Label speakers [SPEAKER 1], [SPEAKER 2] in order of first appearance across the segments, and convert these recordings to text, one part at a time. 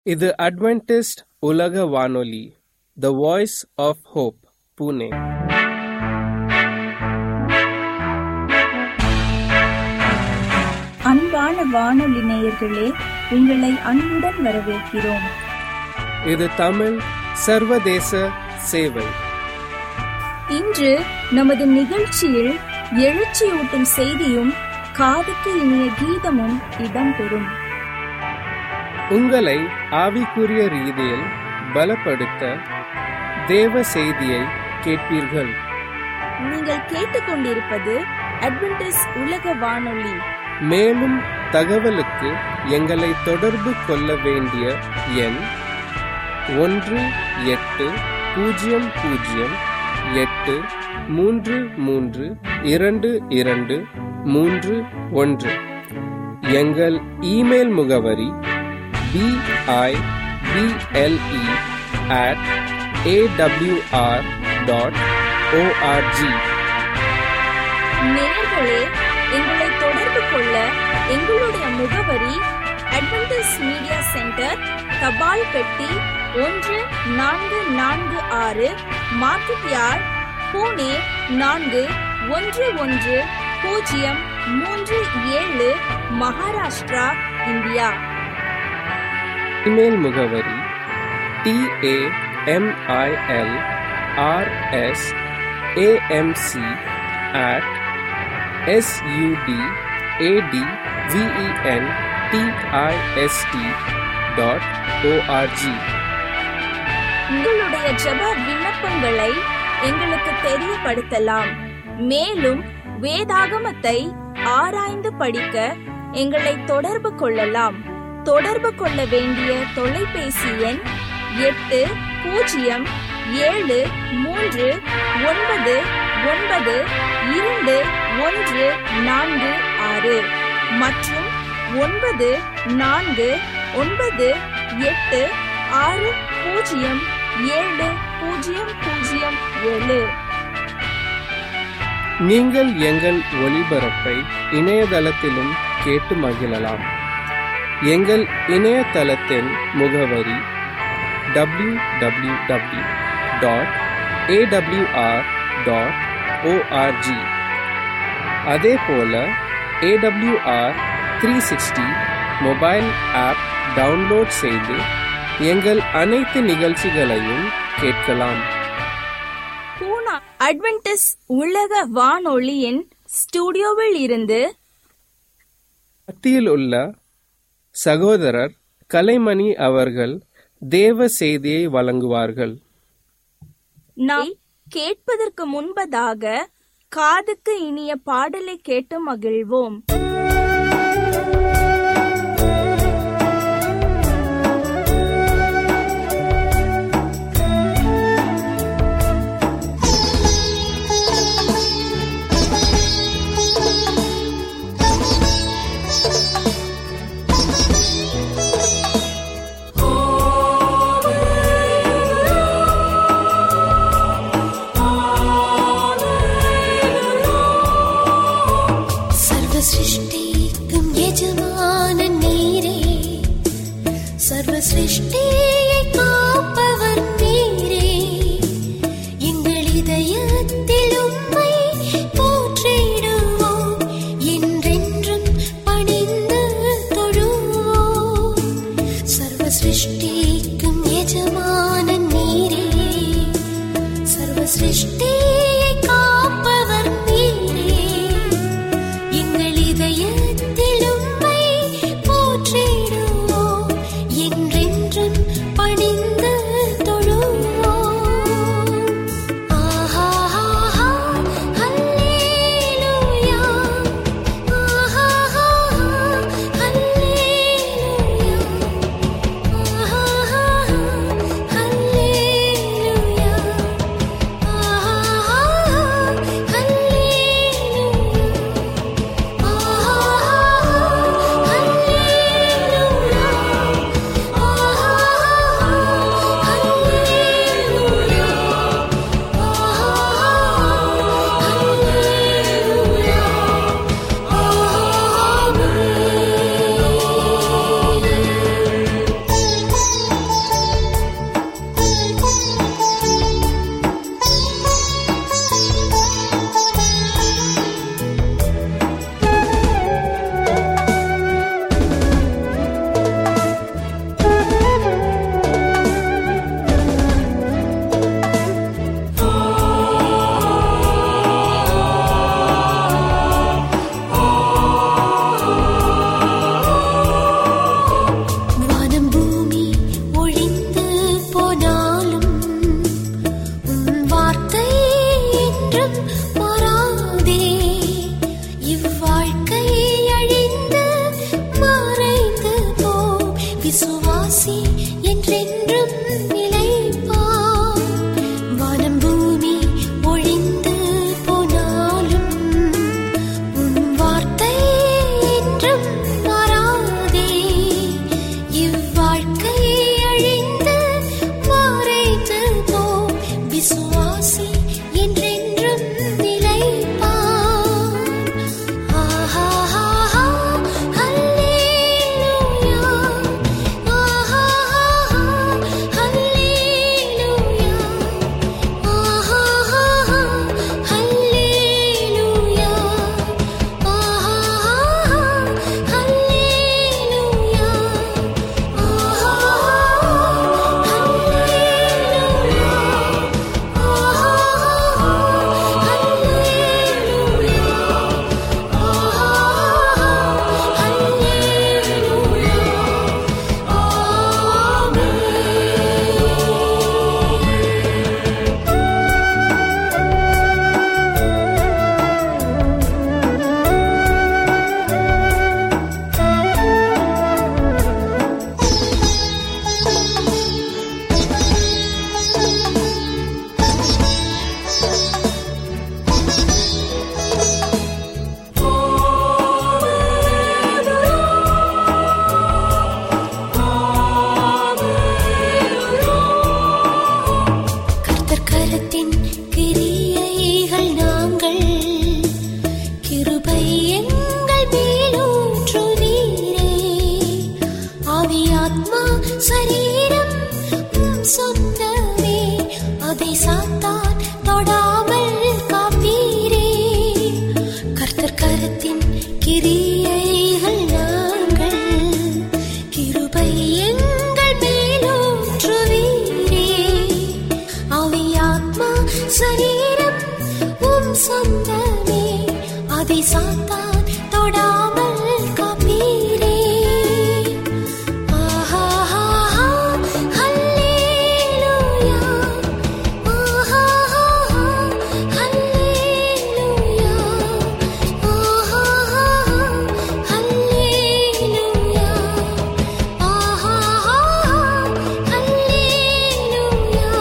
[SPEAKER 1] இது அட்வென்டிஸ்ட் உலக வானொலி the voice of hope Pune
[SPEAKER 2] அன்பான வானொலி நேயர்களே உங்களை அன்புடன் வரவேற்கிறோம்
[SPEAKER 1] இது தமிழ் சர்வதேச சேவை
[SPEAKER 2] இன்று நமது நிகழ்ச்சியில் எழுச்சியூட்டும் செய்தியும் காதுக்கு இனிய கீதமும் இடம்பெறும்
[SPEAKER 1] உங்களை ஆவிக்குரிய ரீதியில் பலப்படுத்த தேவ செய்தியை கேட்பீர்கள்
[SPEAKER 2] நீங்கள் கேட்டுக்கொண்டிருப்பது அட்வென்டிஸ் உலக வானொலி
[SPEAKER 1] மேலும் தகவலுக்கு எங்களை தொடர்பு கொள்ள வேண்டிய எண் ஒன்று எட்டு பூஜ்ஜியம் பூஜ்ஜியம் எட்டு மூன்று மூன்று இரண்டு இரண்டு மூன்று ஒன்று எங்கள் இமெயில் முகவரி BIBLE at AWR dot ORG
[SPEAKER 2] நேயர்களே எங்களை தொடர்பு கொள்ள எங்களுடைய முகவரி அட்வென்டிஸ் மீடியா சென்டர் தபால் பெட்டி ஒன்று நான்கு நான்கு ஆறு மார்க்கெட் யார்ட் பூனே நான்கு ஒன்று ஒன்று பூஜ்ஜியம் மூன்று ஏழு மகாராஷ்டிரா இந்தியா
[SPEAKER 1] இமெயில் முகவரி TAMIL RS AMC at SUD AD VEN TIST dot ORG
[SPEAKER 2] உங்களுடைய ஜெப விண்ணப்பங்களை எங்களுக்கு தெரியப்படுத்தலாம் மேலும் வேதாகமத்தை ஆராய்ந்து படிக்க எங்களை தொடர்பு கொள்ளலாம் தொடர்பு கொள்ள வேண்டிய தொலைபேசி எண் எட்டு பூஜ்ஜியம் ஏழு மூன்று ஒன்பது ஒன்பது இரண்டு ஒன்று நான்கு ஆறு மற்றும் ஒன்பது நான்கு ஒன்பது எட்டு ஆறு பூஜ்ஜியம் ஏழு பூஜ்ஜியம் பூஜ்ஜியம் ஏழு
[SPEAKER 1] நீங்கள் எங்கள் ஒளிபரப்பை இணையதளத்திலும் கேட்டு மகிழலாம் எங்கள் இணையதளத்தின் முகவரி W W W dot AWR dot ORG அதே போல AWR three sixty mobile app download செய்து எங்கள் அனைத்து நிகழ்ச்சிகளையும் கேட்கலாம்
[SPEAKER 2] பூனா அட்வென்டிஸ் உலக வானொலியின் ஸ்டுடியோவில் இருந்து
[SPEAKER 1] மத்தியில் உள்ள சகோதரர் கலைமணி அவர்கள் தேவ செய்தியை வழங்குவார்கள்
[SPEAKER 2] நாம் கேட்பதற்கு முன்பதாக காதுக்கு இனிய பாடலை கேட்டு மகிழ்வோம்
[SPEAKER 3] സർവസൃഷ്ടിക്കും യജമാനൻ നീരേ സർവസൃഷ്ടിയെ കാപ്പവർ നീരേ எங்கள் இதயத்தில் உம்மை போற்றிடுவோம் என்றென்றும் பணிந்து தொழுவோம் சர்வ சிருஷ்டிக்கும் எஜமானன் நீரே சர்வ சிருஷ்டியை காப்பவர் நீரே எங்கள் இதயத்தில் உம்மை போற்றிடுவோம் என்றென்றும் பணிந்து தொழுவோம் ஆஹா ஆஹா ஹல்லேலூயா ஆஹா ஆஹா ஹல்லேலூயா ஆஹா ஹல்லேலூயா ஆஹா என்றென்றும் நிலைப்பார் வானம் பூமி ஒழிந்து போனாலும் உன் வார்த்தை என்றும் மாறாதே இவ்வாழ்க்கை அழிந்து மறைந்து போ விசுவாசி என்றென்றும் நிலைப்பார் ஆஹா ஆஹா ஹல்லேலூயா ஆஹா ஹல்லேலூயா ஆஹா ஹல்லேலூயா ஆஹா ஹல்லேலூயா ஆஹா கர்த்தர் கரத்தின் கிரியைகள் நாங்கள் கிருபை எங்கள் மேலூற்றுவீரே ஆவியாத்மா சரீரம் உம் சொந்தமே அதை சாத்தான் தொடாமல் காப்பீரே கர்த்தர் கரத்தின் கிரியைகள் நாங்கள் கிருபை எங்கள் மேலூற்றுவீரே ஆவியாத்மா சரீரம் உம் சொந்தமே அதை சாத்தான் தொடாமல் காப்பீரே ஆஹா ஹல்லேலூயா ஆஹா ஹல்லேலூயா ஆஹா ஹல்லேலூயா ஆஹா ஹல்லேலூயா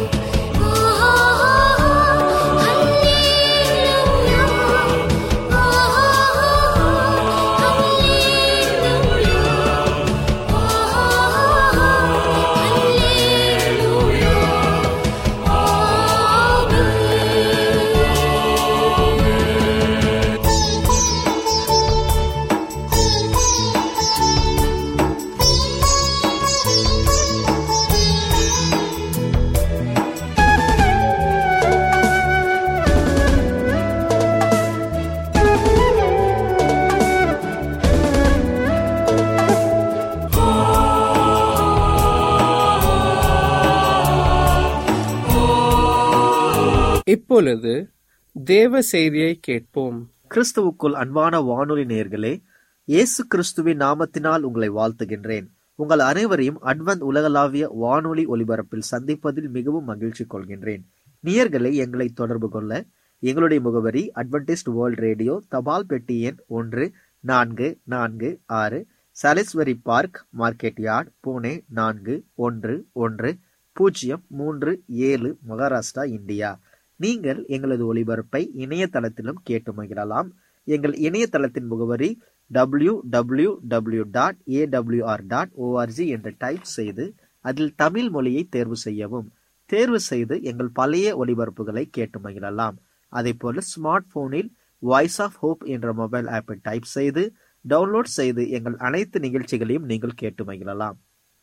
[SPEAKER 1] இப்பொழுது தேவ செய்தியை கேட்போம்
[SPEAKER 4] கிறிஸ்துவுக்குள் அன்பான வானொலி நேயர்களே இயேசு கிறிஸ்துவின் நாமத்தினால் உங்களை வாழ்த்துகின்றேன் உங்கள் அனைவரையும் அட்வந்த் உலகளாவிய வானொலி ஒலிபரப்பில் சந்திப்பதில் மிகவும் மகிழ்ச்சி கொள்கின்றேன் நேயர்களை எங்களை தொடர்பு கொள்ள எங்களுடைய முகவரி அட்வென்டிஸ்ட் வேர்ல்ட் ரேடியோ தபால் பெட்டி எண் ஒன்று நான்கு நான்கு ஆறு Salisbury park market yard Pune நான்கு ஒன்று ஒன்று பூஜ்ஜியம் மூன்று ஏழு மகாராஷ்டிரா இந்தியா நீங்கள் எங்களது ஒளிபரப்பை இணையதளத்திலும் கேட்டு மகிழலாம் எங்கள் இணையதளத்தின் முகவரி W W W dot AWR dot ORG என்று டைப் செய்து அதில் தமிழ் மொழியை தேர்வு செய்யவும் தேர்வு செய்து எங்கள் பழைய ஒளிபரப்புகளை கேட்டு மகிழலாம் அதே போல ஸ்மார்ட் போனில் வாய்ஸ் ஆஃப் ஹோப் என்ற மொபைல் ஆப்பை டைப் செய்து டவுன்லோட் செய்து எங்கள் அனைத்து நிகழ்ச்சிகளையும் நீங்கள் கேட்டு மகிழலாம்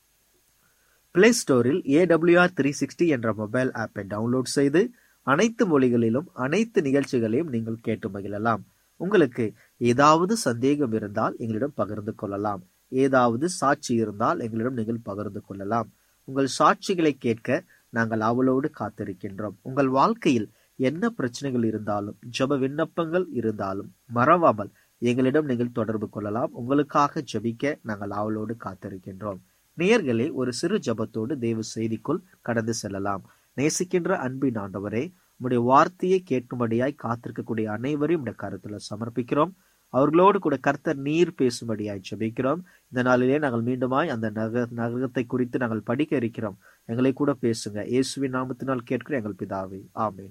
[SPEAKER 4] பிளே ஸ்டோரில் ஏடபிள்யூஆர் த்ரீ சிக்ஸ்டி என்ற மொபைல் ஆப்பை டவுன்லோட் செய்து அனைத்து மொழிகளிலும் அனைத்து நிகழ்ச்சிகளையும் நீங்கள் கேட்டு மகிழலாம் உங்களுக்கு ஏதாவது சந்தேகம் இருந்தால் எங்களிடம் பகிர்ந்து கொள்ளலாம் ஏதாவது சாட்சி இருந்தால் எங்களிடம் நீங்கள் பகிர்ந்து கொள்ளலாம் உங்கள் சாட்சிகளை கேட்க நாங்கள் ஆவலோடு காத்திருக்கின்றோம் உங்கள் வாழ்க்கையில் என்ன பிரச்சனைகள் இருந்தாலும் ஜெப விண்ணப்பங்கள் இருந்தாலும் மறவாமல் எங்களிடம் நீங்கள் தொடர்பு கொள்ளலாம் உங்களுக்காக ஜெபிக்க நாங்கள் ஆவலோடு காத்திருக்கின்றோம் நேயர்களே ஒரு சிறு ஜெபத்தோடு தேவ செய்திக்குள் கடந்து செல்லலாம் நேசிக்கின்ற அன்பின் ஆண்டவரே உம்முடைய வார்த்தையை கேட்கும்படியாய் காத்திருக்கக்கூடிய அனைவரையும் உடைய கருத்துல சமர்ப்பிக்கிறோம் அவர்களோடு கூட கர்த்தர் நீர் பேசும்படியாய் ஜெபிக்கிறோம் இந்த நாளிலே நாங்கள் மீண்டுமாய் அந்த நக நகரத்தை குறித்து நாங்கள் படிக்க இருக்கிறோம் எங்களை கூட பேசுங்க இயேசுவின் நாமத்தினால் கேட்கிற எங்கள் பிதாவே ஆமென்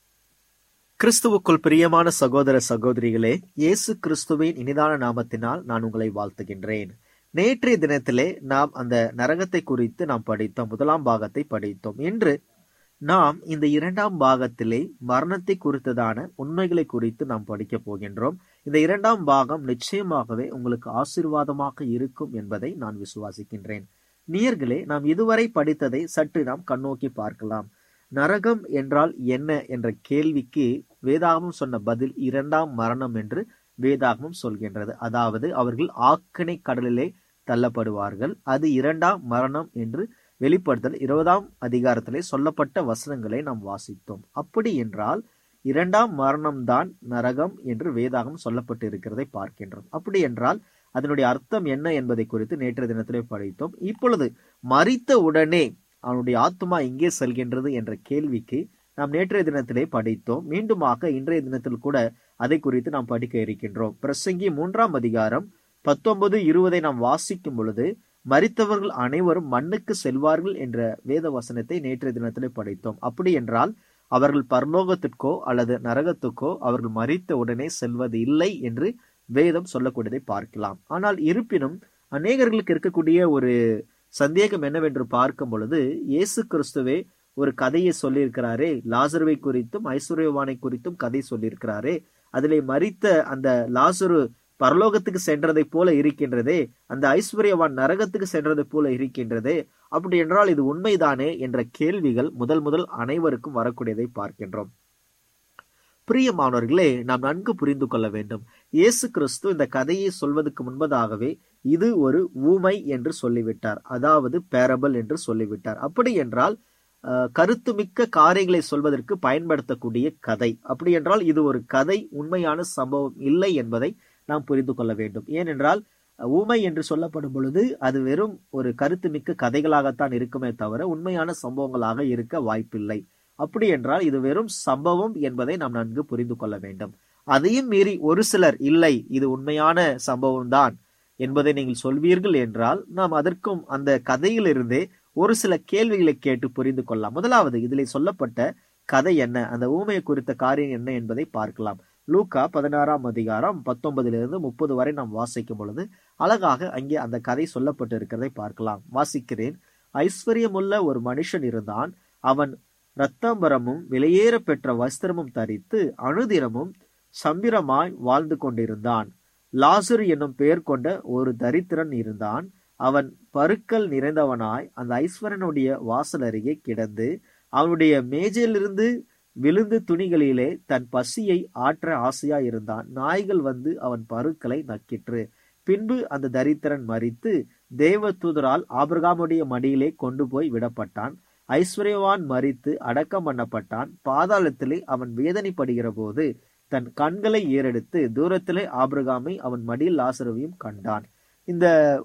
[SPEAKER 4] கிறிஸ்துவுக்குள் பிரியமான சகோதர சகோதரிகளே இயேசு கிறிஸ்துவின் இனிதான நாமத்தினால் நான் உங்களை வாழ்த்துகின்றேன் நேற்றைய தினத்திலே நாம் அந்த நரகத்தை குறித்து நாம் படித்தோம் முதலாம் பாகத்தை படித்தோம் இன்று நாம் இந்த இரண்டாம் பாகத்திலே மரணத்தை குறித்ததான உண்மைகளை குறித்து நாம் படிக்க போகின்றோம் இந்த இரண்டாம் பாகம் நிச்சயமாகவே உங்களுக்கு ஆசீர்வாதமாக இருக்கும் என்பதை நான் விசுவாசிக்கின்றேன் நேயர்களே நாம் இதுவரை படித்ததை சற்று நாம் கண்ணோக்கி பார்க்கலாம் நரகம் என்றால் என்ன என்ற கேள்விக்கு வேதாகமம் சொன்ன பதில் இரண்டாம் மரணம் என்று வேதாகமம் சொல்கின்றது அதாவது அவர்கள் ஆக்கினை கடலிலே தள்ளப்படுவார்கள் அது இரண்டாம் மரணம் என்று வெளிப்படுத்தல் இருபதாம் அதிகாரத்திலே சொல்லப்பட்ட வசனங்களை நாம் வாசித்தோம் அப்படி என்றால் இரண்டாம் மரணம்தான் நரகம் என்று வேதாகம் சொல்லப்பட்டு இருக்கிறதை பார்க்கின்றோம் அப்படி என்றால் அதனுடைய அர்த்தம் என்ன என்பதை குறித்து நேற்றைய தினத்திலே படித்தோம் இப்பொழுது மறித்த உடனே அவனுடைய ஆத்மா எங்கே செல்கின்றது என்ற கேள்விக்கு நாம் நேற்றைய தினத்திலே படித்தோம் மீண்டுமாக இன்றைய தினத்தில் கூட அதை குறித்து நாம் படிக்க இருக்கின்றோம் பிரசங்கி மூன்றாம் அதிகாரம் பத்தொன்பது இருபதை நாம் வாசிக்கும் பொழுது மரித்தவர்கள் அனைவரும் மண்ணுக்கு செல்வார்கள் என்ற வேத வசனத்தை நேற்றைய தினத்திலே படித்தோம் அப்படி என்றால் அவர்கள் பரலோகத்திற்கோ அல்லது நரகத்துக்கோ அவர்கள் மறித்த உடனே செல்வது இல்லை என்று வேதம் சொல்லக்கூடியதை பார்க்கலாம் ஆனால் இருப்பினும் அநேகர்களுக்கு இருக்கக்கூடிய ஒரு சந்தேகம் என்னவென்று பார்க்கும் பொழுது இயேசு கிறிஸ்துவே ஒரு கதையை சொல்லியிருக்கிறாரே லாசருவை குறித்தும் ஐஸ்வர்யவானை குறித்தும் கதை சொல்லியிருக்கிறாரே அதிலே மறித்த அந்த லாசரு பரலோகத்துக்கு சென்றதை போல இருக்கின்றதே அந்த ஐஸ்வர்யவான் நரகத்துக்கு சென்றதை போல இருக்கின்றதே அப்படி என்றால் இது உண்மைதானே என்ற கேள்விகள் முதல் முதல் அனைவருக்கும் வரக்கூடியதை பார்க்கின்றோம் பிரியமானவர்களே நாம் நன்கு புரிந்து கொள்ள வேண்டும் இயேசு கிறிஸ்து இந்த கதையை சொல்வதற்கு முன்பதாகவே இது ஒரு ஊமை என்று சொல்லிவிட்டார் அதாவது பேரபல் என்று சொல்லிவிட்டார் அப்படி என்றால் கருத்துமிக்க காரியங்களை சொல்வதற்கு பயன்படுத்தக்கூடிய கதை அப்படி என்றால் இது ஒரு கதை உண்மையான சம்பவம் இல்லை என்பதை நாம் புரிந்து கொள்ள வேண்டும் ஏனென்றால் ஊமை என்று சொல்லப்படும் பொழுது அது வெறும் ஒரு கருத்துமிக்க கதைகளாகத்தான் இருக்குமே தவிர உண்மையான சம்பவங்களாக இருக்க வாய்ப்பில்லை அப்படி என்றால் இது வெறும் சம்பவம் என்பதை நாம் நன்கு புரிந்து கொள்ள வேண்டும் அதையும் மீறி ஒரு சிலர் இல்லை இது உண்மையான சம்பவம் தான் என்பதை நீங்கள் சொல்வீர்கள் என்றால் நாம் அதற்கும் அந்த கதையிலிருந்தே ஒரு சில கேள்விகளை கேட்டு புரிந்து கொள்ளலாம் முதலாவது இதில் சொல்லப்பட்ட கதை என்ன அந்த ஊமையை குறித்த காரியம் என்ன என்பதை பார்க்கலாம் லூக்கா பதினாறாம் அதிகாரம் பத்தொன்பதிலிருந்து முப்பது வரை நாம் வாசிக்கும் பொழுது அழகாக அங்கே அந்த கதை சொல்லப்பட்டு இருக்கிறதை பார்க்கலாம் வாசிக்கிறேன் ஐஸ்வர்யமுள்ள ஒரு மனுஷன் இருந்தான் அவன் இரத்தாம்பரமும் விலையேற பெற்ற வஸ்திரமும் தரித்து அனுதினமும் சம்பிரமாய் வாழ்ந்து கொண்டிருந்தான் லாசரு என்னும் பெயர் கொண்ட ஒரு தரித்திரன் இருந்தான் அவன் பருக்கள் நிறைந்தவனாய் அந்த ஐஸ்வரனுடைய வாசல் அருகே கிடந்து அவனுடைய மேஜையிலிருந்து விழுந்து துணிகளிலே தன் பசியை ஆற்ற ஆசையா இருந்தான் நாய்கள் வந்து அவன் பருக்களை நக்கிற்று பின்பு அந்த தரித்திரன் மறித்து தேவ தூதரால் ஆபிரகாமுடைய மடியிலே கொண்டு போய் விடப்பட்டான் ஐஸ்வர்யவான் மறித்து அடக்கம் பண்ணப்பட்டான் பாதாளத்திலே அவன் வேதனைப்படுகிற போது தன் கண்களை ஏறெடுத்து தூரத்திலே ஆபிரகாமை அவன் மடியில் லாசரவையும் கண்டான் இந்த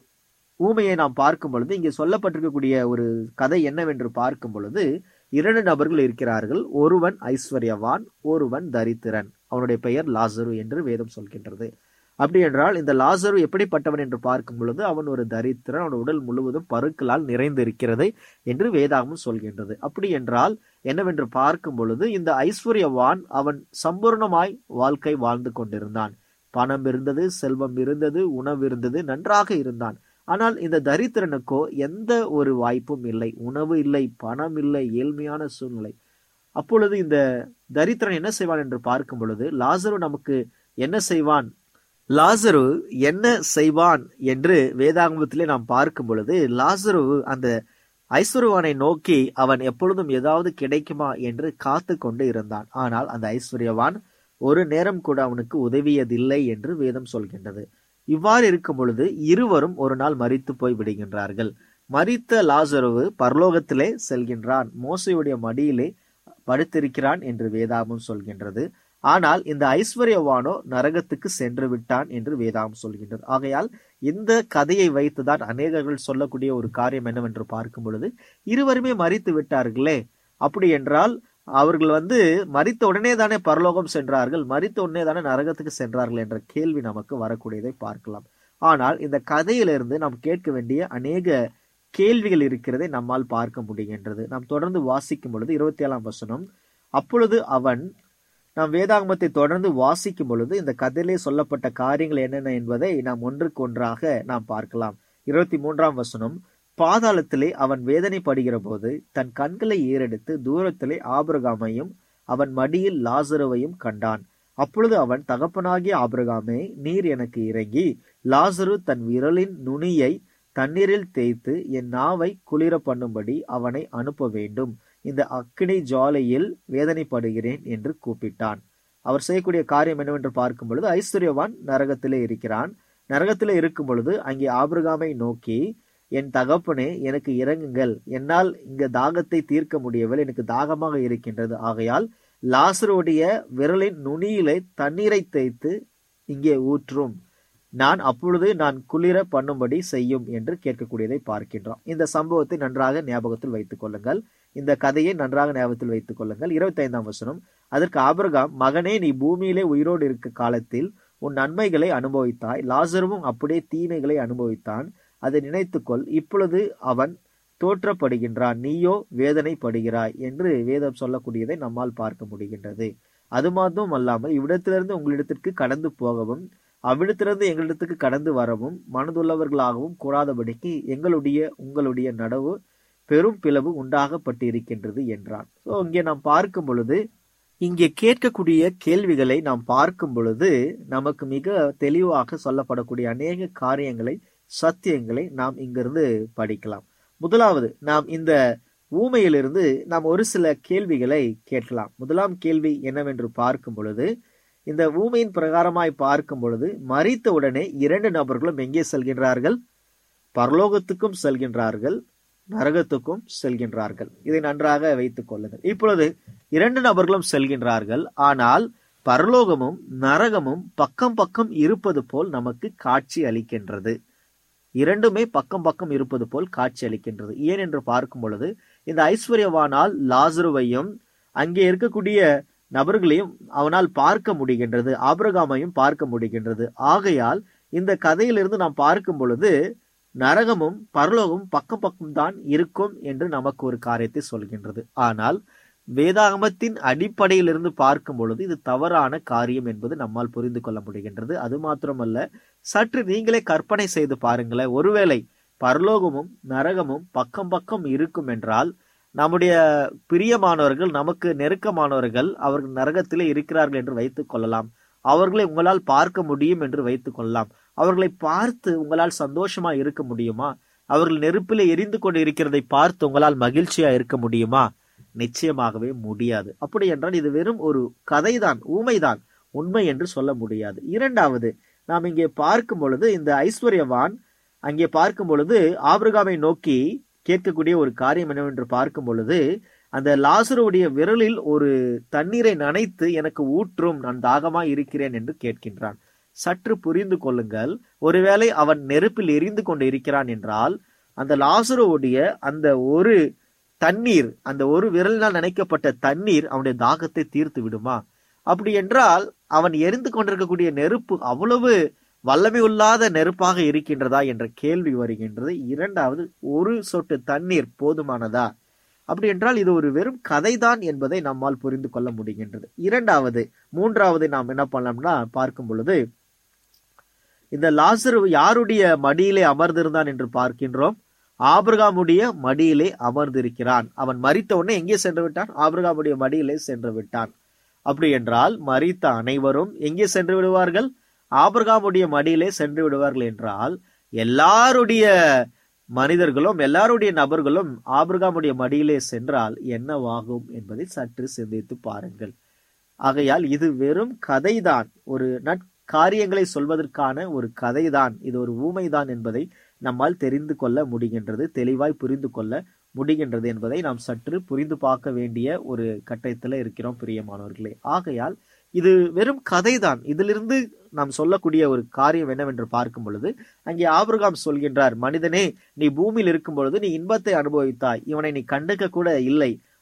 [SPEAKER 4] ஊமையை நாம் பார்க்கும் பொழுது இங்கே சொல்லப்பட்டிருக்கக்கூடிய ஒரு கதை என்னவென்று பார்க்கும் பொழுது இரண்டு நபர்கள் இருக்கிறார்கள் ஒருவன் ஐஸ்வர்யவான் ஒருவன் தரித்திரன் அவனுடைய பெயர் லாசரு என்று வேதம் சொல்கின்றது அப்படி என்றால் இந்த லாசரு எப்படிப்பட்டவன் என்று பார்க்கும் பொழுது அவன் ஒரு தரித்திரன் அவன் உடல் முழுவதும் பருக்களால் நிறைந்து இருக்கிறது என்று வேதாகமும் சொல்கின்றது அப்படி என்றால் என்னவென்று பார்க்கும் பொழுது இந்த ஐஸ்வர்யவான் அவன் சம்பூர்ணமாய் வாழ்க்கை வாழ்ந்து கொண்டிருந்தான் பணம் இருந்தது செல்வம் இருந்தது உணவு இருந்தது நன்றாக இருந்தான் ஆனால் இந்த தரித்திரனுக்கோ எந்த ஒரு வாய்ப்பும் இல்லை உணவு இல்லை பணம் இல்லை ஏழ்மையான சூழ்நிலை அப்பொழுது இந்த தரித்திரன் என்ன செய்வான் என்று பார்க்கும் பொழுது லாசரு நமக்கு என்ன செய்வான் லாசரு என்ன செய்வான் என்று வேதாகமத்திலே நாம் பார்க்கும் பொழுது லாசரு அந்த ஐஸ்வர்யவானை நோக்கி அவன் எப்பொழுதும் ஏதாவது கிடைக்குமா என்று காத்து கொண்டு இருந்தான் ஆனால் அந்த ஐஸ்வர்யவான் ஒரு நேரம் கூட அவனுக்கு உதவியதில்லை என்று வேதம் சொல்கின்றது இவ்வாறு இருக்கும் பொழுது இருவரும் ஒரு நாள் மறித்து போய் விடுகின்றார்கள் மறித்த லாசருவு பரலோகத்திலே செல்கின்றான் மோசையுடைய மடியிலே படுத்திருக்கிறான் என்று வேதாகமம் சொல்கின்றது ஆனால் இந்த ஐஸ்வர்யவானோ நரகத்துக்கு சென்று விட்டான் என்று வேதாகம் சொல்கின்றது ஆகையால் இந்த கதையை வைத்துதான் அநேகர்கள் சொல்லக்கூடிய ஒரு காரியம் என்னவென்று பார்க்கும் பொழுது இருவருமே மறித்து விட்டார்களே அப்படி என்றால் அவர்கள் வந்து மரித்த உடனே தானே பரலோகம் சென்றார்கள் மரித்த உடனே தானே நரகத்துக்கு சென்றார்கள் என்ற கேள்வி நமக்கு வரக்கூடியதை பார்க்கலாம் ஆனால் இந்த கதையிலிருந்து நாம் கேட்க வேண்டிய அநேக கேள்விகள் இருக்கிறதை நம்மால் பார்க்க முடிகின்றது நாம் தொடர்ந்து வாசிக்கும் பொழுது இருபத்தி ஏழாம் வசனம் அப்பொழுது அவன் நாம் வேதாகமத்தை தொடர்ந்து வாசிக்கும் பொழுது இந்த கதையிலே சொல்லப்பட்ட காரியங்கள் என்னென்ன என்பதை நாம் ஒன்றுக்கு ஒன்றாக நாம் பார்க்கலாம் இருபத்தி மூன்றாம் வசனம் பாதாளத்திலே அவன் வேதனைப்படுகிற போது தன் கண்களை ஏறெடுத்து தூரத்திலே ஆபிரகாமையும் அவன் மடியில் லாசருவையும் கண்டான் அப்பொழுது அவன் தகப்பனாகிய ஆபிரகாமே நீர் எனக்கு இறங்கி லாசரு தன் விரலின் நுனியை தண்ணீரில் தேய்த்து என் நாவை குளிர பண்ணும்படி அவனை அனுப்ப வேண்டும் இந்த அக்கினி ஜாலையில் வேதனைப்படுகிறேன் என்று கூப்பிட்டான் அவர் செய்யக்கூடிய காரியம் என்னவென்று பார்க்கும் பொழுது ஐஸ்வர்யவான் நரகத்திலே இருக்கிறான் நரகத்திலே இருக்கும் பொழுது அங்கே ஆபிரகாமை நோக்கி என் தகப்பனே எனக்கு இறங்குங்கள் என்னால் இங்க தாகத்தை தீர்க்க முடியவில்லை எனக்கு தாகமாக இருக்கின்றது ஆகையால் லாசருடைய விரலின் நுனியிலே தண்ணீரை தேய்த்து இங்கே ஊற்றும் நான் அப்பொழுது நான் குளிர பண்ணும்படி செய்யும் என்று கேட்கக்கூடியதை பார்க்கின்றோம் இந்த சம்பவத்தை நன்றாக ஞாபகத்தில் வைத்துக் கொள்ளுங்கள் இந்த கதையை நன்றாக ஞாபகத்தில் வைத்துக் கொள்ளுங்கள் இருபத்தி ஐந்தாம் வசனம் அதற்கு ஆபிரகாம் மகனே நீ பூமியிலே உயிரோடு இருக்க காலத்தில் உன் நன்மைகளை அனுபவித்தாய் லாசருவும் அப்படியே தீமைகளை அனுபவித்தான் அதை நினைத்துக்கொள் இப்பொழுது அவன் தோற்றப்படுகின்றான் நீயோ வேதனைப்படுகிறாய் என்று வேதம் சொல்லக்கூடியதை நம்மால் பார்க்க முடிகின்றது அது மாத்திரம் அல்லாமல் இவ்விடத்திலிருந்து உங்களிடத்திற்கு கடந்து போகவும் அவ்விடத்திலிருந்து எங்களிடத்துக்கு கடந்து வரவும் மனதுள்ளவர்களாகவும் கூடாதபடிக்கு எங்களுடைய உங்களுடைய நடவு பெரும் பிளவு உண்டாகப்பட்டிருக்கின்றது என்றான் ஸோ இங்கே நாம் பார்க்கும் பொழுது இங்கே கேட்கக்கூடிய கேள்விகளை நாம் பார்க்கும் பொழுது நமக்கு மிக தெளிவாக சொல்லப்படக்கூடிய அநேக காரியங்களை சத்தியங்களை நாம் இங்கிருந்து படிக்கலாம் முதலாவது நாம் இந்த ஊமையிலிருந்து நாம் ஒரு சில கேள்விகளை கேட்கலாம் முதலாம் கேள்வி என்னவென்று பார்க்கும் பொழுது இந்த ஊமையின் பிரகாரமாய் பார்க்கும் பொழுது மறித்த உடனே இரண்டு நபர்களும் எங்கே செல்கின்றார்கள் பரலோகத்துக்கும் செல்கின்றார்கள் நரகத்துக்கும் செல்கின்றார்கள் இதை நன்றாக வைத்துக் கொள்ளுங்கள் இப்பொழுது இரண்டு நபர்களும் செல்கின்றார்கள் ஆனால் பரலோகமும் நரகமும் பக்கம் பக்கம் இருப்பது போல் நமக்கு காட்சி அளிக்கின்றது இரண்டுமே பக்கம் பக்கம் இருப்பது போல் காட்சி அளிக்கின்றது ஏன் என்று பார்க்கும் பொழுது இந்த ஐஸ்வர்யவானால் லாசருவையும் அங்கே இருக்கக்கூடிய நபர்களையும் அவனால் பார்க்க முடிகின்றது ஆபிரகாமையும் பார்க்க முடிகின்றது ஆகையால் இந்த கதையிலிருந்து நாம் பார்க்கும் பொழுது நரகமும் பரலோகமும் பக்கம் பக்கம் தான் இருக்கும் என்று நமக்கு ஒரு காரியத்தை சொல்கின்றது ஆனால் வேதாகமத்தின் அடிப்படையிலிருந்து பார்க்கும் பொழுது இது தவறான காரியம் என்பது நம்மால் புரிந்து கொள்ள முடிகின்றது அது மாத்திரமல்ல சற்று நீங்களே கற்பனை செய்து பாருங்களேன் ஒருவேளை பரலோகமும் நரகமும் பக்கம் பக்கம் இருக்கும் என்றால் நம்முடைய பிரியமானவர்கள் நமக்கு நெருக்கமானவர்கள் அவர்கள் நரகத்திலே இருக்கிறார்கள் என்று வைத்துக் கொள்ளலாம் அவர்களை உங்களால் பார்க்க முடியும் என்று வைத்துக் கொள்ளலாம் அவர்களை பார்த்து உங்களால் சந்தோஷமா இருக்க முடியுமா அவர்கள் நெருப்பிலே எரிந்து கொண்டு இருக்கிறதை பார்த்து உங்களால் மகிழ்ச்சியா இருக்க முடியுமா நிச்சயமாகவே முடியாது அப்படி என்றால் இது வெறும் ஒரு கதைதான் ஊமைதான் உண்மை என்று சொல்ல முடியாது இரண்டாவது நாம் இங்கே பார்க்கும் பொழுது இந்த ஐஸ்வர்யவான் அங்கே பார்க்கும் பொழுது ஆபிரகாமை நோக்கி கேட்கக்கூடிய ஒரு காரியம் என்னவென்று பார்க்கும் பொழுது அந்த லாசருடைய விரலில் ஒரு தண்ணீரை நனைத்து எனக்கு ஊற்றும் நான் தாகமா இருக்கிறேன் என்று கேட்கின்றான் சற்று புரிந்து கொள்ளுங்கள் ஒருவேளை அவன் நெருப்பில் எரிந்து கொண்டு இருக்கிறான் என்றால் அந்த லாசருடைய அந்த ஒரு தண்ணீர் அந்த ஒரு விரலினால் நினைக்கப்பட்ட தண்ணீர் அவனுடைய தாகத்தை தீர்த்து விடுமா அப்படி என்றால் அவன் எரிந்து கொண்டிருக்கக்கூடிய நெருப்பு அவ்வளவு வல்லமை இல்லாத நெருப்பாக இருக்கின்றதா என்ற கேள்வி வருகின்றது இரண்டாவது ஒரு சொட்டு தண்ணீர் போதுமானதா அப்படி என்றால் இது ஒரு வெறும் கதைதான் என்பதை நம்மால் புரிந்து கொள்ள முடிகின்றது இரண்டாவது மூன்றாவது நாம் என்ன பண்ணலாம்னா பார்க்கும் பொழுது இந்த லாசரு யாருடைய மடியிலே அமர்ந்திருந்தான் என்று பார்க்கின்றோம் ஆபிரகாமுடைய மடியிலே அமர்ந்திருக்கிறான் அவன் மறித்த உடனே எங்கே சென்று விட்டான் ஆபிரகாமுடைய மடியிலே சென்று விட்டான் அப்படி என்றால் மறித்த அனைவரும் எங்கே சென்று விடுவார்கள் ஆபிரகாமுடைய மடியிலே சென்று விடுவார்கள் என்றால் எல்லாருடைய மனிதர்களும் எல்லாருடைய நபர்களும் ஆபிரகாமுடைய மடியிலே சென்றால் என்னவாகும் என்பதை சற்று சிந்தித்து பாருங்கள் ஆகையால் இது வெறும் கதைதான் ஒரு நற்காரியங்களை சொல்வதற்கான ஒரு கதைதான் இது ஒரு ஊமைதான் என்பதை நம்மால் தெரிந்து கொள்ள முடிகின்றது தெளிவாய் புரிந்து கொள்ள முடிகின்றது என்பதை நாம் சற்று புரிந்து பார்க்க வேண்டிய ஒரு கட்டத்தில் இருக்கிறோம் பிரியமானவர்களே ஆகையால் இது வெறும் கதைதான் இதிலிருந்து நாம் சொல்லக்கூடிய ஒரு காரியம் என்னவென்று பார்க்கும் பொழுது அங்கே ஆபிரகாம் சொல்கின்றார் மனிதனே நீ பூமியில் இருக்கும் பொழுது நீ இன்பத்தை அனுபவித்தாய் இவனை நீ கண்டுக்க கூட இல்லை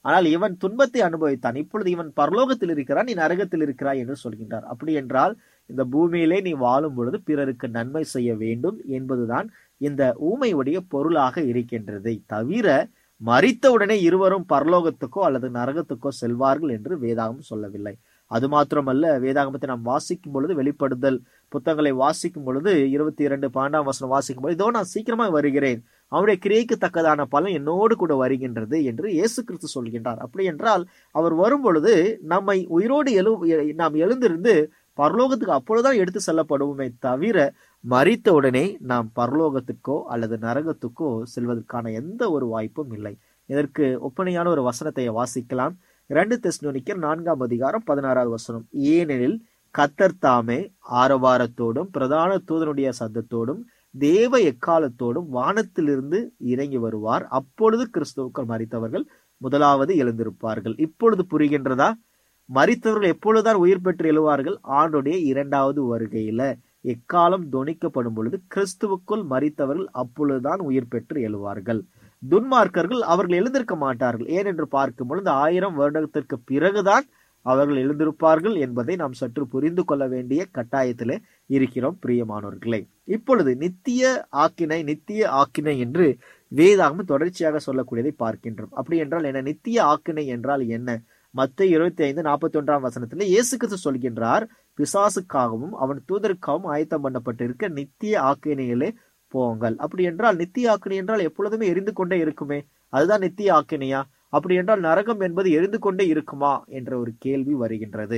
[SPEAKER 4] ஆனால் இவன் துன்பத்தை அனுபவித்தான் இப்பொழுது இவன் பரலோகத்தில் இருக்கிறான் நீ நரகத்தில் இருக்கிறாய் என்று சொல்கின்றார் அப்படி என்றால் இந்த பூமியிலே நீ வாழும் பொழுது பிறருக்கு நன்மை செய்ய வேண்டும் என்பதுதான் இந்த ஊமையுடைய பொருளாக இருக்கின்றது தவிர மறித்தவுடனே இருவரும் பரலோகத்துக்கோ அல்லது நரகத்துக்கோ செல்வார்கள் என்று வேதாகம் சொல்லவில்லை அது மாத்திரமல்ல வேதாகமத்தை நாம் வாசிக்கும் பொழுது வெளிப்படுதல் புத்தகங்களை வாசிக்கும் பொழுது இருபத்தி இரண்டு பன்னெண்டாம் வசனம் வாசிக்கும் பொழுது இதோ நான் சீக்கிரமாக வருகிறேன் அவருடைய கிரியைக்கு தக்கதான பலன் என்னோடு கூட வருகின்றது என்று இயேசு கிறிஸ்து சொல்கின்றார் அப்படி என்றால் அவர் வரும் பொழுது நம்மை உயிரோடு எழு நாம் எழுந்திருந்து பரலோகத்துக்கு அப்பொழுதுதான் எடுத்து செல்லப்படுவோமே தவிர மறித்த உடனே நாம் பரலோகத்துக்கோ அல்லது நரகத்துக்கோ செல்வதற்கான எந்த ஒரு வாய்ப்பும் இல்லை இதற்கு ஒப்பனையான ஒரு வசனத்தை வாசிக்கலாம் இரண்டு தெஸ்னோனிக்கர் நான்காம் அதிகாரம் பதினாறாவது வசனம் ஏனெனில் கத்தர் தாமே ஆரவாரத்தோடும் பிரதான தூதனுடைய சத்தத்தோடும் தேவ எக்காலத்தோடும் வானத்திலிருந்து இறங்கி வருவார் அப்பொழுது கிறிஸ்துவுக்கள் மறித்தவர்கள் முதலாவது எழுந்திருப்பார்கள் இப்பொழுது புரிகின்றதா மறித்தவர்கள் எப்பொழுதுதான் உயிர் பெற்று எழுவார்கள் ஆண்டுடைய இரண்டாவது வருகையில எக்காலம் தொனிக்கப்படும் பொழுது கிறிஸ்துவுக்குள் மறித்தவர்கள் அப்பொழுதுதான் உயிர் பெற்று எழுவார்கள் துன்மார்க்கர்கள் அவர்கள் எழுந்திருக்க மாட்டார்கள் ஏனென்று பார்க்கும் பொழுது ஆயிரம் வருடத்திற்கு பிறகுதான் அவர்கள் எழுந்திருப்பார்கள் என்பதை நாம் சற்று புரிந்து கொள்ள வேண்டிய கட்டாயத்திலே இருக்கிறோம் பிரியமானவர்களே இப்பொழுது நித்திய ஆக்கினை நித்திய ஆக்கினை என்று வேதாகம் தொடர்ச்சியாக சொல்லக்கூடியதை பார்க்கின்றோம் அப்படி என்றால் என்ன நித்திய ஆக்கினை என்றால் என்ன மத்த இருபத்தி ஐந்து நாற்பத்தி ஒன்றாம் வசனத்துல இயேசு கிறிஸ்து சொல்கின்றார் பிசாசுக்காகவும் அவன் தூதருக்காகவும் ஆயத்தம் பண்ணப்பட்டிருக்க நித்திய ஆக்கினையிலே போங்கள் அப்படி என்றால் நித்திய ஆக்கினை என்றால் எப்பொழுதுமே எரிந்து கொண்டே இருக்குமே அதுதான் நித்திய ஆக்கினையா அப்படி என்றால் நரகம் என்பது எரிந்து கொண்டே இருக்குமா என்ற ஒரு கேள்வி வருகின்றது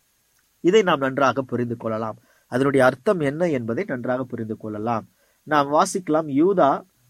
[SPEAKER 4] இதை நாம் நன்றாக புரிந்து கொள்ளலாம் அதனுடைய அர்த்தம் என்ன என்பதை நன்றாக புரிந்து கொள்ளலாம் நாம் வாசிக்கலாம் யூதா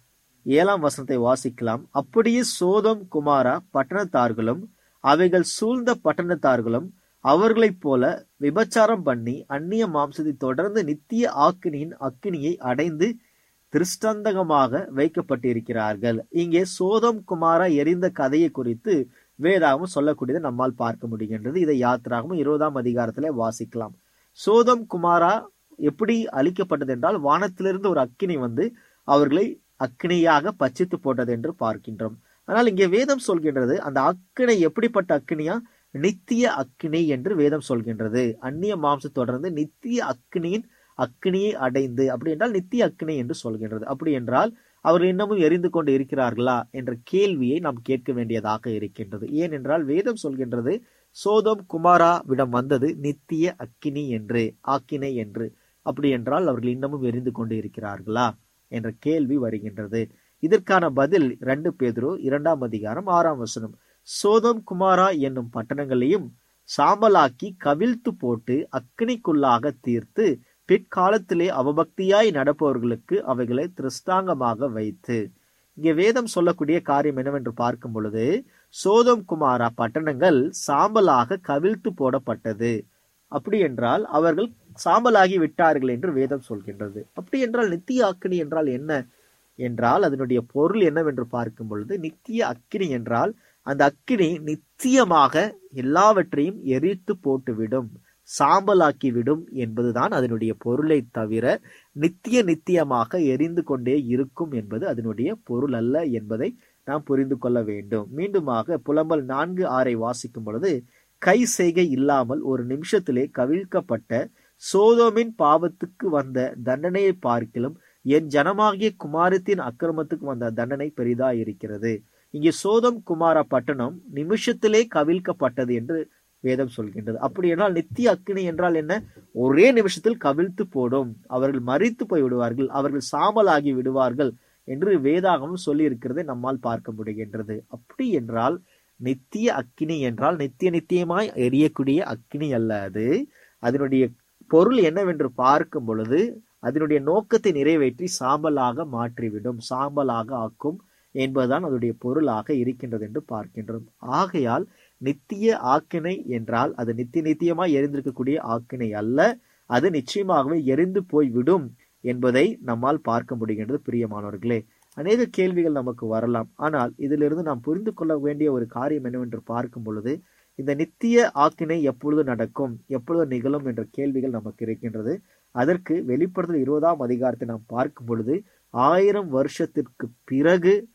[SPEAKER 4] ஏழாம் வசனத்தை வாசிக்கலாம் அப்படியே சோதம் குமாரா பட்டணத்தார்களும் அவைகள் சூழ்ந்த பட்டணத்தார்களும் அவர்களைப் போல விபச்சாரம் பண்ணி அந்நிய மாம்சத்தை தொடர்ந்து நித்திய ஆக்கினியின் அக்கினியை அடைந்து திருஷ்டந்தகமாக வைக்கப்பட்டிருக்கிறார்கள் இங்கே சோதம் குமாரா எரிந்த கதையை குறித்து வேதாகவும் சொல்லக்கூடியதை நம்மால் பார்க்க முடிகின்றது இதை யாத்திராகவும் இருபதாம் அதிகாரத்திலே வாசிக்கலாம் சோதம் குமாரா எப்படி அழிக்கப்பட்டது என்றால் வானத்திலிருந்து ஒரு அக்கினி வந்து அவர்களை அக்கினியாக பச்சித்து போட்டது என்று பார்க்கின்றோம் ஆனால் இங்கே வேதம் சொல்கின்றது அந்த அக்கினை எப்படிப்பட்ட அக்கினியா நித்திய அக்கினி என்று வேதம் சொல்கின்றது அந்நிய மாம்சம் தொடர்ந்து நித்திய அக்கினியின் அக்கினியை அடைந்து அப்படி என்றால் நித்திய அக்கினி என்று சொல்கின்றது அப்படி என்றால் அவர்கள் இன்னமும் எரிந்து கொண்டு இருக்கிறார்களா என்ற கேள்வியை நாம் கேட்க வேண்டியதாக இருக்கின்றது ஏனென்றால் வேதம் சொல்கின்றது சோதம் குமாரா விடம் வந்தது நித்திய அக்கினி என்று ஆக்கினை என்று அப்படி என்றால் அவர்கள் இன்னமும் எரிந்து கொண்டு இருக்கிறார்களா என்ற கேள்வி வருகின்றது இதற்கான பதில் இரண்டு பேதுரு இரண்டாம் அதிகாரம் ஆறாம் வசனம் சோதம் குமாரா என்னும் பட்டணங்களையும் சாம்பலாக்கி கவிழ்த்து போட்டு அக்கினிக்குள்ளாக தீர்த்து பிற்காலத்திலே அவபக்தியாய் நடப்பவர்களுக்கு அவைகளை திருஷ்டாங்கமாக வைத்து இங்கே வேதம் சொல்லக்கூடிய காரியம் என்னவென்று பார்க்கும் பொழுது சோதம் குமாரா பட்டணங்கள் சாம்பலாக கவிழ்த்து போடப்பட்டது அப்படி என்றால் அவர்கள் சாம்பலாகி விட்டார்கள் என்று வேதம் சொல்கின்றது அப்படி என்றால் நித்திய அக்கினி என்றால் என்ன என்றால் அதனுடைய பொருள் என்னவென்று பார்க்கும் பொழுது நித்திய அக்கினி என்றால் அந்த அக்கினி நித்தியமாக எல்லாவற்றையும் எரித்து போட்டுவிடும் சாம்பலாக்கி விடும் என்பதுதான் அதனுடைய பொருளை தவிர நித்திய நித்தியமாக எரிந்து கொண்டே இருக்கும் என்பது அதனுடைய பொருள் அல்ல என்பதை நாம் புரிந்து கொள்ள வேண்டும் மீண்டுமாக புலம்பல் நான்கு ஆறை வாசிக்கும் பொழுது கை செய்கை இல்லாமல் ஒரு நிமிஷத்திலே கவிழ்க்கப்பட்ட சோதோமின் பாவத்துக்கு வந்த தண்டனையை பார்க்கிலும் என் ஜனமாகிய குமாரத்தின் அக்கிரமத்துக்கு வந்த தண்டனை பெரிதா இருக்கிறது இங்கே சோதம் குமார பட்டணம் நிமிஷத்திலே கவிழ்க்கப்பட்டது என்று வேதம் சொல்கின்றது அப்படி என்றால் நித்திய அக்கினி என்றால் என்ன ஒரே நிமிஷத்தில் கவிழ்த்து போடும் அவர்கள் மறித்து போய் விடுவார்கள் அவர்கள் சாம்பலாகி விடுவார்கள் என்று வேதாகமும் சொல்லி இருக்கிறதை நம்மால் பார்க்க முடிகின்றது அப்படி என்றால் நித்திய அக்கினி என்றால் நித்திய நித்தியமாய் எரியக்கூடிய அக்கினி அல்ல அது அதனுடைய பொருள் என்னவென்று பார்க்கும் பொழுது அதனுடைய நோக்கத்தை நிறைவேற்றி சாம்பலாக மாற்றிவிடும் சாம்பலாக ஆக்கும் என்பதுதான் அதனுடைய பொருளாக இருக்கின்றது என்று பார்க்கின்றோம் ஆகையால் நித்திய ஆக்கினை என்றால் அது நித்திய நித்தியமாய் எரிந்திருக்கக்கூடிய ஆக்கினை அல்ல அது நிச்சயமாகவே எரிந்து போய் விடும் என்பதை நம்மால் பார்க்க முடிகின்றது பிரியமானவர்களே அநேக கேள்விகள் நமக்கு வரலாம் ஆனால் இதிலிருந்து நாம் புரிந்து கொள்ள வேண்டிய ஒரு காரியம் என்னவென்று பார்க்கும் பொழுது இந்த நித்திய ஆக்கினை எப்பொழுது நடக்கும் எப்பொழுது நிகழும் என்ற கேள்விகள் நமக்கு இருக்கின்றது அதற்கு வெளிப்படுத்தல் இருபதாம் அதிகாரத்தை நாம் பார்க்கும் பொழுது ஆயிரம் வருஷத்திற்கு பிறகு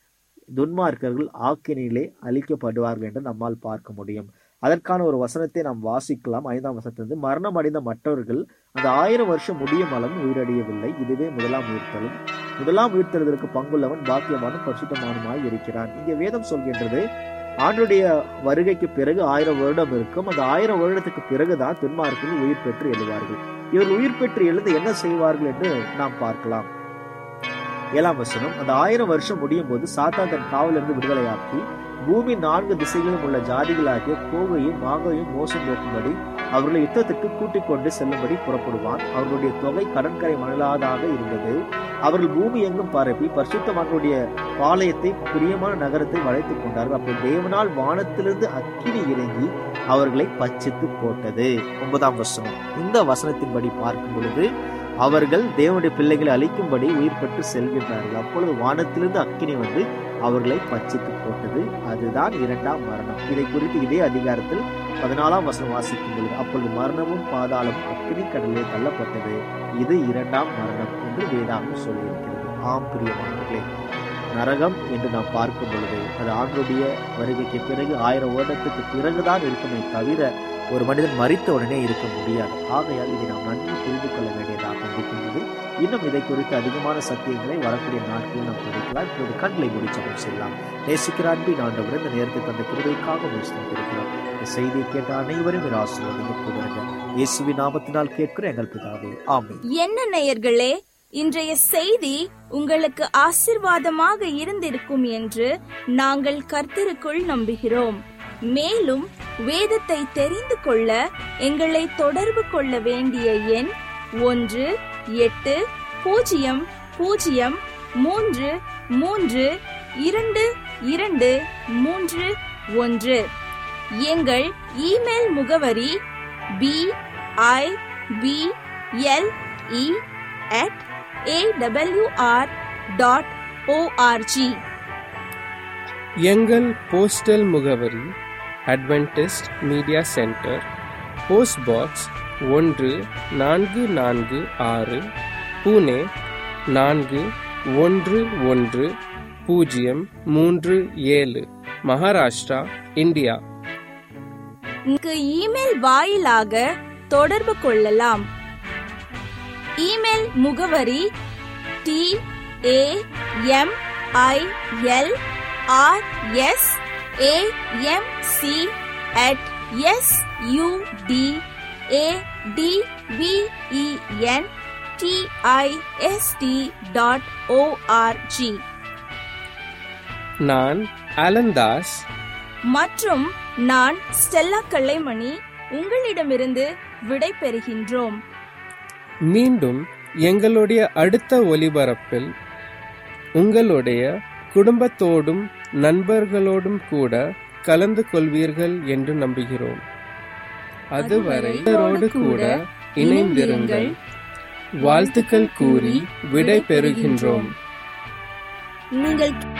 [SPEAKER 4] துன்மார்க்கர்கள் ஆக்கினிலே அழிக்கப்படுவார்கள் என்று நம்மால் பார்க்க முடியும் அதற்கான ஒரு வசனத்தை நாம் வாசிக்கலாம் ஐந்தாம் வசனத்திலிருந்து மரணம் அடைந்த மற்றவர்கள் அந்த ஆயிரம் வருஷம் முடியும் அளவும் உயிரடையவில்லை இதுவே முதலாம் உயிர்த்தலும் முதலாம் உயிர்த்தெழுதலுக்கு பங்குள்ளவன் பாக்கியமானும் பரிசுத்தமானுமாய் இருக்கிறான் இங்கே வேதம் சொல்கின்றது ஆண்டுடைய வருகைக்கு பிறகு ஆயிரம் வருடம் இருக்கும் அந்த ஆயிரம் வருடத்துக்கு பிறகுதான் துன்மார்க்கர்கள் உயிர் பெற்று எழுவார்கள் இவர்கள் உயிர் பெற்று எழுந்து என்ன செய்வார்கள் என்று நாம் பார்க்கலாம் ஏழாம் வசனம் அந்த ஆயிரம் வருஷம் முடியும் போது சாத்தான் தன் காவலிருந்து விடுதலையாக்கி பூமி நான்கு திசைகளிலும் உள்ள ஜாதிகளாகிய கோவையும் மாகையும் மோசம் நோக்கும்படி அவர்களை யுத்தத்திற்கு கூட்டிக் கொண்டு செல்லும்படி புறப்படுவான் அவர்களுடைய தொகை கடற்கரை மணலாதாக இருந்தது அவர்கள் பூமி எங்கும் பரப்பி பரிசுத்தமானுடைய பாளையத்தை பிரியமான நகரத்தை வளைத்துக் கொண்டார்கள் அப்போ தேவனால் வானத்திலிருந்து அக்கினி இறங்கி அவர்களை பச்சித்து போட்டது ஒன்பதாம் வசனம் இந்த வசனத்தின்படி பார்க்கும் பொழுது அவர்கள் தேவனுடைய பிள்ளைகளை அழிக்கும்படி உயிர் பெற்று செல்கின்றார்கள் அப்பொழுது வானத்திலிருந்து அக்கினி வந்து அவர்களை பச்சித்து போட்டது அதுதான் இரண்டாம் மரணம் இதை குறித்து இதே அதிகாரத்தில் பதினாலாம் வசனம் வாசிக்கும் பொழுது அப்பொழுது மரணமும் பாதாளம் அக்கினி கடலிலே தள்ளப்பட்டது இது இரண்டாம் மரணம் என்று வேதாகம் சொல்லியிருக்கிறது ஆம் பிரியமானவர்களே நரகம் என்று நாம் பார்க்கும் பொழுது அது ஆண்டுடைய வருகைக்கு பிறகு ஆயிரம் வருடத்துக்கு பிறகுதான் இருக்குமே தவிர ஒரு மனிதன் மறித்த உடனே இருக்க முடியாது ஆகையால் இதை நாம் நன்கு புரிந்து கொள்ள வேண்டியதாக இருக்கின்றது இன்னும் இதை குறித்து அதிகமான சத்தியங்களை வரக்கூடிய நாட்களில் நாம் படிக்கலாம் இப்போது கண்களை முடிச்சபம் செய்யலாம் நேசிக்கிற அன்பின் ஆண்டவர் இந்த நேரத்தை தந்த கிருபைக்காக இருக்கிறோம் இந்த செய்தியை கேட்ட அனைவரும் ஒரு ஆசீர்வாதம் கூடுங்க இயேசுவின் நாமத்தினால் கேட்கிற எங்கள் பிதாவே ஆமென்
[SPEAKER 2] என்ன நேயர்களே இன்றைய செய்தி உங்களுக்கு ஆசிர்வாதமாக இருந்திருக்கும் என்று நாங்கள் கர்த்தருக்குள் நம்புகிறோம் மேலும் வேதத்தை தெரிந்து கொள்ள எங்களை தொடர்பு கொள்ள வேண்டிய எண் ஒன்று எட்டு பூஜ்ஜியம் பூஜ்ஜியம் மூன்று மூன்று இரண்டு இரண்டு மூன்று ஒன்று எங்கள் இமெயில் முகவரி B I B L E at AWR dot ORG
[SPEAKER 1] எங்கள் போஸ்டல் முகவரி Adventist media centre post box ஒன்று நான்கு நான்கு ஆறு புனே நான்கு ஒன்று ஒன்று பூஜ்ஜியம் மூன்று ஏழு மகாராஷ்டிரா இந்தியா
[SPEAKER 2] இங்கு இமெயில் வாயிலாக தொடர்பு கொள்ளலாம் இமெயில் முகவரி T A M I L R S A M C at S U D A D V E N T I S T dot ORG
[SPEAKER 1] நான் அலந்தாஸ்
[SPEAKER 2] மற்றும் நான் ஸ்டெல்லா கல்லைமணி உங்களிடமிருந்து விடை பெறுகின்றோம்
[SPEAKER 1] மீண்டும் எங்களுடைய அடுத்த ஒலிபரப்பில் உங்களுடைய குடும்பத்தோடும் நண்பர்களோடும் கூட கலந்து கொள்வீர்கள் என்று நம்புகிறோம் அதுவரை இவரோடு கூட இணைந்திருங்கள் வாழ்த்துக்கள் கூறி விடை பெறுகின்றோம்
[SPEAKER 2] நீங்கள்